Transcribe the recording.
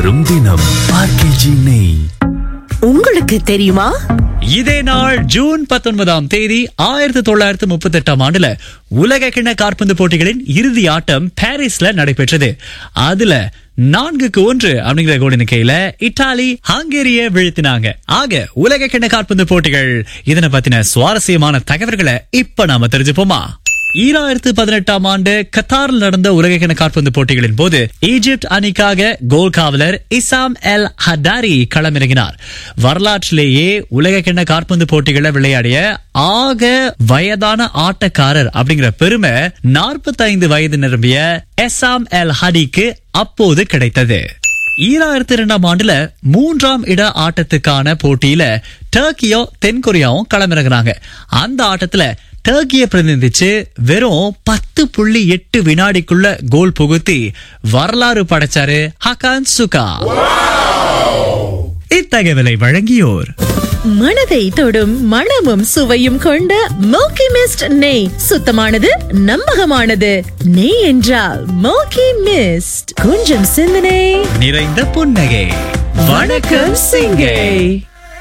வரும் தினம் ஆர்கேஜி நெய் உங்களுக்கு தெரியுமா இதே நாள் ஜூன் பத்தொன்பதாம் தேதி ஆயிரத்தி தொள்ளாயிரத்தி முப்பத்தி எட்டாம் ஆண்டுல உலக கிண்ண காற்பந்து போட்டிகளின் இறுதி ஆட்டம் பாரிஸ்ல நடைபெற்றது அதுல நான்குக்கு ஒன்று அப்படிங்கிற கோல் எண்ணிக்கையில இத்தாலி ஹங்கேரிய வீழ்த்தினாங்க ஆக உலக கிண்ண காற்பந்து போட்டிகள் இதனை பத்தின சுவாரஸ்யமான தகவல்களை இப்ப நாம தெரிஞ்சுப்போமா ஈராயிரத்து பதினெட்டாம் ஆண்டு கத்தாரில் நடந்த உலகக்கிண காற்பந்து போட்டிகளின் போது ஈஜிப்ட் அணிக்காக கோல் காவலர் இசாம் எல் ஹடாரி களமிறங்கினார் வரலாற்றிலேயே உலகக்கிண காற்பந்து போட்டிகளை விளையாடிய ஆக வயதான ஆட்டக்காரர் அப்படிங்கிற பெருமை 45 வயது நிரம்பிய எசாம் எல் ஹடிக்கு அப்போது கிடைத்தது ஈராயிரத்தி இரண்டாம் ஆண்டுல மூன்றாம் இட ஆட்டத்துக்கான போட்டியில டர்க்கியோ தென்கொரியாவும் களமிறங்குறாங்க அந்த ஆட்டத்துல டர்க்கியை பிரதிநிதிச்சு வெறும் பத்து புள்ளி எட்டு வினாடிக்குள்ள கோல் புகுத்தி வரலாறு படைச்சாரு ஹகான் சுகா இத்தகவலை வழங்கியோர் மனதை தொடும் மணமும் சுவையும் கொண்ட மோக்கி மிஸ்ட் நெய் சுத்தமானது நம்பகமானது நெய் என்றால் மோக்கி மிஸ்ட் கொஞ்சம் சிந்தனை நிறைந்த புன்னகை வணக்கம் சிங்கை